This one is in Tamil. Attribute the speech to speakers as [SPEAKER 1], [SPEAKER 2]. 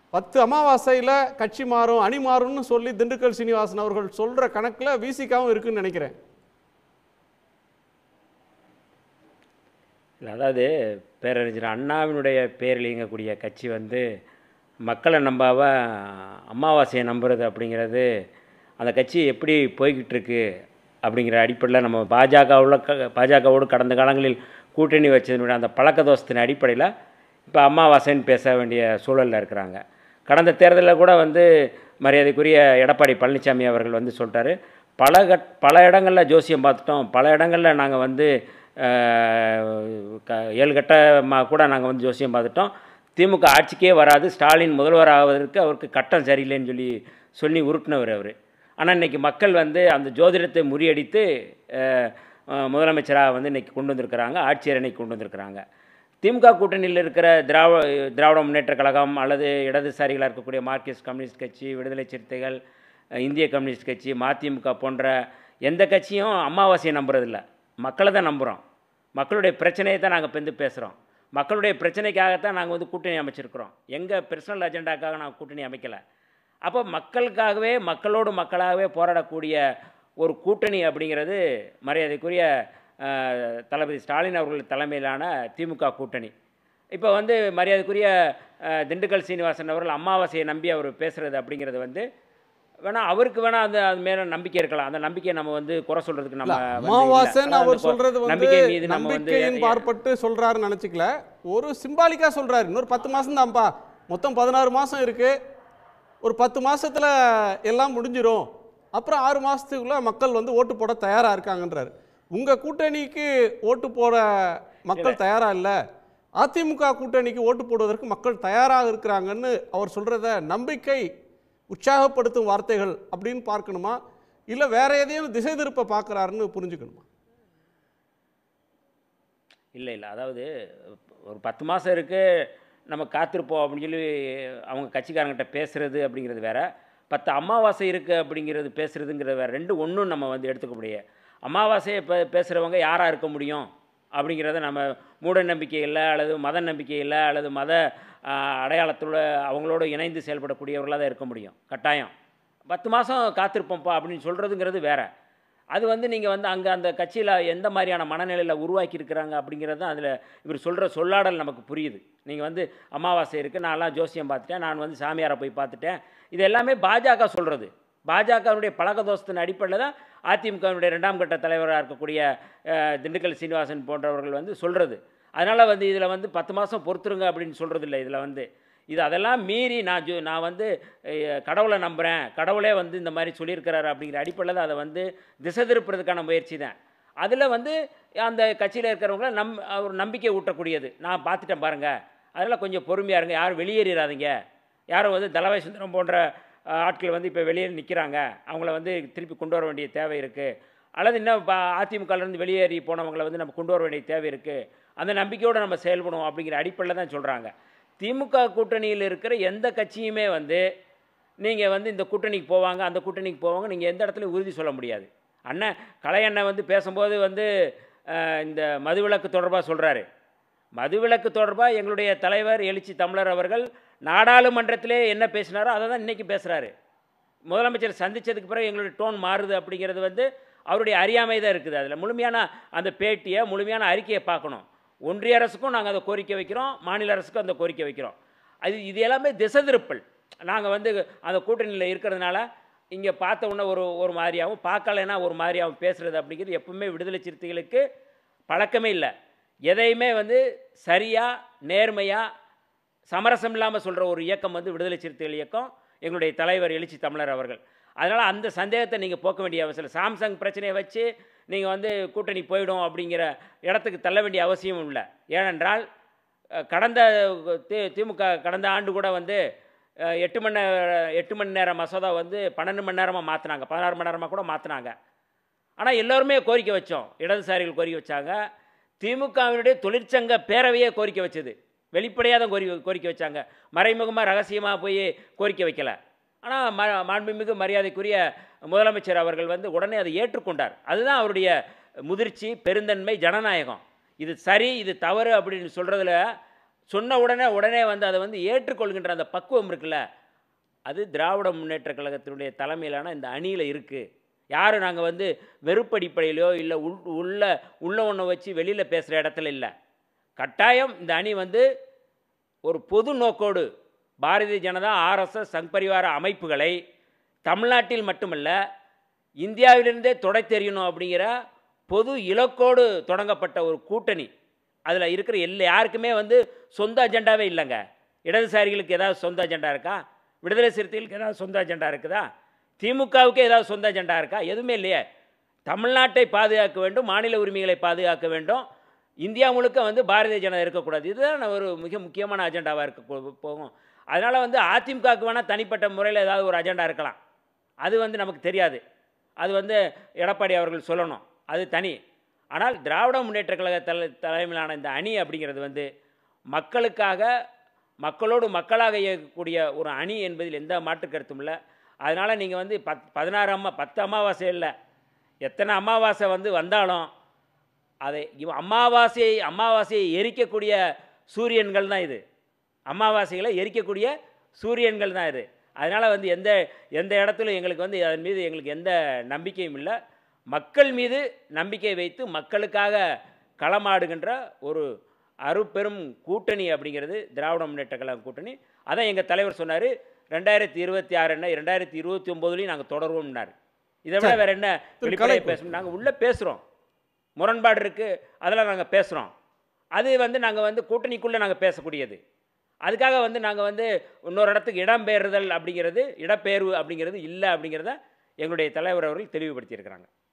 [SPEAKER 1] பத்து அமாவாசையில் கட்சி மாறும் அணி மாறும்னு சொல்லி திண்டுக்கல் சீனிவாசன் அவர்கள் சொல்கிற கணக்கில் விசிகாவும் இருக்குன்னு நினைக்கிறேன்
[SPEAKER 2] இல்லை அதாவது பேரறிஞர் அண்ணாவினுடைய பேரில் இயங்கக்கூடிய கட்சி வந்து மக்களை நம்பாவ அமாவாசையை நம்புறது அப்படிங்கிறது அந்த கட்சி எப்படி போய்கிட்டு இருக்கு அப்படிங்கிற அடிப்படையில் நம்ம பாஜகவுள்ள க பாஜகவோடு கடந்த காலங்களில் கூட்டணி வச்சதனுடைய அந்த பழக்க தோஷத்தின் அடிப்படையில் இப்போ அமாவாசைன்னு பேச வேண்டிய சூழலில் இருக்கிறாங்க கடந்த தேர்தலில் கூட வந்து மரியாதைக்குரிய எடப்பாடி பழனிசாமி அவர்கள் வந்து சொல்லிட்டாரு பல கட் பல இடங்களில் ஜோசியம் பார்த்துட்டோம் பல இடங்களில் நாங்கள் வந்து அஹ், க ஏழு கட்டமாக கூட நாங்கள் வந்து ஜோசியம் பார்த்துட்டோம் திமுக ஆட்சிக்கே வராது ஸ்டாலின் முதல்வர் ஆவதற்கு அவருக்கு கட்டம் சரியில்லைன்னு சொல்லி சொல்லி உருட்டினவர் அவர் ஆனால் இன்றைக்கி மக்கள் வந்து அந்த ஜோதிடத்தை முறியடித்து அஹ், அஹ், முதலமைச்சராக வந்து இன்றைக்கி கொண்டு வந்திருக்கிறாங்க ஆட்சியர் இன்னைக்கு கொண்டு வந்திருக்கிறாங்க திமுக கூட்டணியில் இருக்கிற திராவிட திராவிட முன்னேற்ற கழகம் அல்லது இடதுசாரிகளாக இருக்கக்கூடிய மார்க்சிஸ்ட் கம்யூனிஸ்ட் கட்சி விடுதலை சிறுத்தைகள் அஹ், இந்திய கம்யூனிஸ்ட் கட்சி மதிமுக போன்ற எந்த கட்சியும் அமாவாசையை நம்புறதில்ல மக்களை தான் நம்புகிறோம் மக்களுடைய பிரச்சனையை தான் நாங்கள் வந்து பேசுகிறோம் மக்களுடைய பிரச்சனைக்காகத்தான் நாங்கள் வந்து கூட்டணி அமைச்சிருக்கிறோம் எங்கள் பர்சனல் அஜெண்டாக்காக நாங்கள் கூட்டணி அமைக்கலை அப்போ மக்களுக்காகவே மக்களோடு மக்களாகவே போராடக்கூடிய ஒரு கூட்டணி அப்படிங்கிறது மரியாதைக்குரிய அஹ், தளபதி ஸ்டாலின் அவர்கள் தலைமையிலான திமுக கூட்டணி இப்போ வந்து மரியாதைக்குரிய அஹ், திண்டுக்கல் சீனிவாசன் அவர்கள் அமாவாசையை நம்பி அவர் பேசுகிறது அப்படிங்கிறது வந்து வேணா அவருக்கு வேணா அந்த அது மேல நம்பிக்கை இருக்கலாம் அந்த நம்பிக்கையை நம்ம வந்து குறை சொல்றதுக்கு நம்ம வந்து இல்ல.
[SPEAKER 1] அமாவாசைன்னு
[SPEAKER 2] அதாவது
[SPEAKER 1] அவர்
[SPEAKER 2] அந்த
[SPEAKER 1] சொல்றது வந்து
[SPEAKER 2] நம்பிக்கை மீது நம்ம வந்து
[SPEAKER 1] நம்பிக்கையின் பார்ப்பட்டு சொல்றாருன்னு நினைச்சுக்கல ஒரு சிம்பாலிக்கா சொல்றாரு இன்னொரு பத்து மாசம் தான்ப்பா மொத்தம் பதினாறு மாசம் இருக்கு ஒரு பத்து மாசத்துல எல்லாம் முடிஞ்சிரும் அப்புறம் ஆறு மாசத்துக்குள்ள மக்கள் வந்து ஓட்டு போட தயாரா இருக்காங்கன்றாரு உங்க கூட்டணிக்கு ஓட்டு போட மக்கள் தயாரா இல்ல அதிமுக கூட்டணிக்கு ஓட்டு போடுவதற்கு மக்கள் தயாராக இருக்கிறாங்கன்னு அவர் சொல்றத நம்பிக்கை உற்சாகப்படுத்தும் வார்த்தைகள் அப்படின்னு பார்க்கணுமா இல்ல வேற எதையும் திசை திருப்ப பார்க்கறாருன்னு புரிஞ்சுக்கணுமா
[SPEAKER 2] இல்லை இல்லை அதாவது ஒரு பத்து மாதம் இருக்குது நம்ம காத்திருப்போம் அப்படின்னு சொல்லி அவங்க கட்சிக்காரங்கிட்ட பேசுறது அப்படிங்கிறது வேற பத்து அமாவாசை இருக்குது அப்படிங்கிறது பேசுறதுங்கிறது வேற ரெண்டு ஒன்றும் நம்ம வந்து எடுத்துக்க முடியாது அமாவாசையை பே பேசுகிறவங்க யாராக இருக்க முடியும் அப்படிங்கிறத நம்ம மூட நம்பிக்கையில் அல்லது மத நம்பிக்கையில் அல்லது மத அடையாளத்தோட அவங்களோட இணைந்து செயல்படக்கூடியவர்களாக தான் இருக்க முடியும் கட்டாயம் பத்து மாதம் காத்திருப்போம்ப்பா அப்படின்னு சொல்கிறதுங்கிறது வேற அது வந்து நீங்கள் வந்து அங்கே அந்த கட்சியில் எந்த மாதிரியான மனநிலையில் உருவாக்கி இருக்கிறாங்க அப்படிங்கிறது தான் அதில் இவர் சொல்கிற சொல்லாடல் நமக்கு புரியுது நீங்கள் வந்து அமாவாசை இருக்குது நான்லாம் ஜோசியம் பார்த்துட்டேன் நான் வந்து சாமியாரை போய் பார்த்துட்டேன் இது எல்லாமே பாஜக சொல்கிறது பாஜகவினுடைய பழக்க தோஷத்தின் அடிப்படையில் தான் அதிமுகவினுடைய ரெண்டாம் கட்ட தலைவராக இருக்கக்கூடிய அஹ், திண்டுக்கல் சீனிவாசன் போன்றவர்கள் வந்து சொல்கிறது அதனால் வந்து இதில் வந்து பத்து மாதம் பொறுத்துருங்க அப்படின்னு சொல்கிறது இல்லை இதில் வந்து இது அதெல்லாம் மீறி நான் ஜோ நான் வந்து அஹ், கடவுளை நம்புகிறேன் கடவுளே வந்து இந்த மாதிரி சொல்லியிருக்கிறாரு அப்படிங்கிற அடிப்படையில் தான் அதை வந்து திசை திருப்புறதுக்கான முயற்சி தான் அதில் வந்து அந்த கட்சியில் இருக்கிறவங்கள நம் ஒரு நம்பிக்கை ஊட்டக்கூடியது நான் பார்த்துட்டேன் பாருங்கள் அதனால் கொஞ்சம் பொறுமையாக இருங்க யாரும் வெளியேறிடாதீங்க யாரும் வந்து தலவாய் சுந்தரம் போன்ற அஹ், ஆட்கள் வந்து இப்போ வெளியே நிற்கிறாங்க அவங்கள வந்து திருப்பி கொண்டு வர வேண்டிய தேவை இருக்குது அல்லது இன்னும் இப்போ அதிமுகலேருந்து வெளியேறி போனவங்களை வந்து நம்ம கொண்டு வர வேண்டிய தேவை இருக்குது அந்த நம்பிக்கையோடு நம்ம செயல்படுவோம் அப்படிங்கிற அடிப்படையில் தான் சொல்கிறாங்க திமுக கூட்டணியில் இருக்கிற எந்த கட்சியுமே வந்து நீங்கள் வந்து இந்த கூட்டணிக்கு போவாங்க அந்த கூட்டணிக்கு போவாங்க நீங்கள் எந்த இடத்துலையும் உறுதி சொல்ல முடியாது அண்ணன் கலையண்ணன் வந்து பேசும்போது வந்து அஹ், இந்த மதுவிலக்கு தொடர்பாக சொல்கிறாரு மதுவிலக்கு தொடர்பாக எங்களுடைய தலைவர் எழுச்சி தமிழர் அவர்கள் நாடாளுமன்றத்திலே என்ன பேசினாரோ அதை தான் இன்றைக்கி பேசுகிறாரு முதலமைச்சர் சந்திச்சதுக்கு பிறகு எங்களுடைய டோன் மாறுது அப்படிங்கிறது வந்து அவருடைய அறியாமை தான் இருக்குது அதில் முழுமையான அந்த பேட்டியை முழுமையான அறிக்கையை பார்க்கணும் ஒன்றிய அரசுக்கும் நாங்கள் அதை கோரிக்கை வைக்கிறோம் மாநில அரசுக்கும் அந்த கோரிக்கை வைக்கிறோம் அது இது எல்லாமே திசை திருப்பல் நாங்கள் வந்து அந்த கூட்டணியில் இருக்கிறதுனால இங்கே பார்த்த உடனே ஒரு ஒரு மாதிரியாகவும் பார்க்கலைன்னா ஒரு மாதிரியாகவும் பேசுகிறது அப்படிங்கிறது எப்பவுமே விடுதலை சிறுத்தைகளுக்கு பழக்கமே இல்லை எதையுமே வந்து சரியாக நேர்மையாக சமரசம் இல்லாமல் சொல்கிற ஒரு இயக்கம் வந்து விடுதலை சிறுத்தைகள் இயக்கம் எங்களுடைய தலைவர் எழுச்சி தமிழர் அவர்கள் அதனால் அந்த சந்தேகத்தை நீங்கள் போக்க வேண்டிய அவசியம் இல்லை. சாம்சங் பிரச்சனையை வச்சு நீங்கள் வந்து கூட்டணி போயிடும் அப்படிங்கிற இடத்துக்கு தள்ள வேண்டிய அவசியமும் இல்லை ஏனென்றால் அஹ், கடந்த தி திமுக கடந்த ஆண்டு கூட வந்து அஹ், எட்டு மணி நேர எட்டு மணி நேர மசோதா வந்து பன்னெண்டு மணி நேரமாக மாற்றினாங்க பதினாறு மணி நேரமாக கூட மாற்றினாங்க ஆனால் எல்லோருமே கோரிக்கை வச்சோம் இடதுசாரிகள் கோரிக்கை வச்சாங்க திமுகவினுடைய தொழிற்சங்க பேரவையே கோரிக்கை வச்சது வெளிப்படையாக தான் கோரி கோரிக்கை வச்சாங்க மறைமுகமாக ரகசியமாக போய் கோரிக்கை வைக்கல ஆனால் ம மாண்புமிகு மரியாதைக்குரிய முதலமைச்சர் அவர்கள் வந்து உடனே அதை ஏற்றுக்கொண்டார் அதுதான் அவருடைய முதிர்ச்சி பெருந்தன்மை ஜனநாயகம் இது சரி இது தவறு அப்படின்னு சொல்கிறதுல சொன்ன உடனே உடனே வந்து அதை வந்து ஏற்றுக்கொள்கின்ற அந்த பக்குவம் இருக்குல்ல அது திராவிட முன்னேற்ற கழகத்தினுடைய தலைமையிலான இந்த அணியில் இருக்குது யாரும் நாங்கள் வந்து வெறுப்படிப்படையிலையோ இல்லை உள் உள்ள உள்ள ஒன்றை வச்சு வெளியில் பேசுகிற இடத்துல இல்லை கட்டாயம் இந்த அணி வந்து ஒரு பொது நோக்கோடு பாரதிய ஜனதா ஆர்எஸ்எஸ் சங் பரிவார அமைப்புகளை தமிழ்நாட்டில் மட்டுமல்ல இந்தியாவிலிருந்தே தொடை தெரியணும் அப்படிங்கிற பொது இலக்கோடு தொடங்கப்பட்ட ஒரு கூட்டணி அதில் இருக்கிற எல்லா யாருக்குமே வந்து சொந்த அஜெண்டாவே இல்லைங்க இடதுசாரிகளுக்கு ஏதாவது சொந்த அஜெண்டா இருக்கா விடுதலை சிறுத்தைகளுக்கு ஏதாவது சொந்த அஜெண்டா இருக்குதா திமுகவுக்கு ஏதாவது சொந்த அஜெண்டா இருக்கா எதுவுமே இல்லையே தமிழ்நாட்டை பாதுகாக்க வேண்டும் மாநில உரிமைகளை பாதுகாக்க வேண்டும் இந்தியா முழுக்க வந்து பாரதிய ஜனதா இருக்கக்கூடாது இதுதான் ஒரு மிக முக்கியமான அஜெண்டாவாக இருக்க போ- போகும் அதனால் வந்து அதிமுகவுக்கு வேணால் தனிப்பட்ட முறையில் ஏதாவது ஒரு அஜெண்டா இருக்கலாம் அது வந்து நமக்கு தெரியாது அது வந்து எடப்பாடி அவர்கள் சொல்லணும் அது தனி ஆனால் திராவிட முன்னேற்ற கழக தலை தலைமையிலான இந்த அணி அப்படிங்கிறது வந்து மக்களுக்காக மக்களோடு மக்களாக இயக்கக்கூடிய ஒரு அணி என்பதில் எந்த மாற்று கருத்தும் இல்லை அதனால் நீங்கள் வந்து பத் பதினாறு அம்மா பத்து அமாவாசை இல்லை எத்தனை அமாவாசை வந்து வந்தாலும் அதை இவ அமாவாசையை அமாவாசையை எரிக்கக்கூடிய சூரியன்கள் தான் இது அமாவாசைகளை எரிக்கக்கூடிய சூரியன்கள் தான் இது அதனால் வந்து எந்த எந்த இடத்துல எங்களுக்கு வந்து அதன் மீது எங்களுக்கு எந்த நம்பிக்கையும் இல்லை மக்கள் மீது நம்பிக்கை வைத்து மக்களுக்காக களமாடுகின்ற ஒரு அருப்பெரும் கூட்டணி அப்படிங்கிறது திராவிட முன்னேற்ற கழகம் கூட்டணி அதான் எங்கள் தலைவர் சொன்னார் ரெண்டாயிரத்தி இருபத்தி ஆறு என்ன ரெண்டாயிரத்தி இருபத்தி ஒம்போதுலேயும் நாங்கள் தொடருவோம்னார் இதை விட
[SPEAKER 1] சரி.
[SPEAKER 2] வேறு என்ன
[SPEAKER 1] திரு
[SPEAKER 2] வெளிப்படையாக
[SPEAKER 1] கலைப்பு.
[SPEAKER 2] பேசணும் நாங்கள் உள்ளே பேசுகிறோம் முரண்பாடு இருக்குது அதெல்லாம் நாங்கள் பேசுகிறோம் அது வந்து நாங்கள் வந்து கூட்டணிக்குள்ளே நாங்கள் பேசக்கூடியது அதுக்காக வந்து நாங்கள் வந்து இன்னொரு இடத்துக்கு இடம்பெயர்தல் அப்படிங்கிறது இடப்பெயர்வு அப்படிங்கிறது இல்லை அப்படிங்கிறத எங்களுடைய தலைவர் அவர்கள் தெளிவுபடுத்தியிருக்கிறாங்க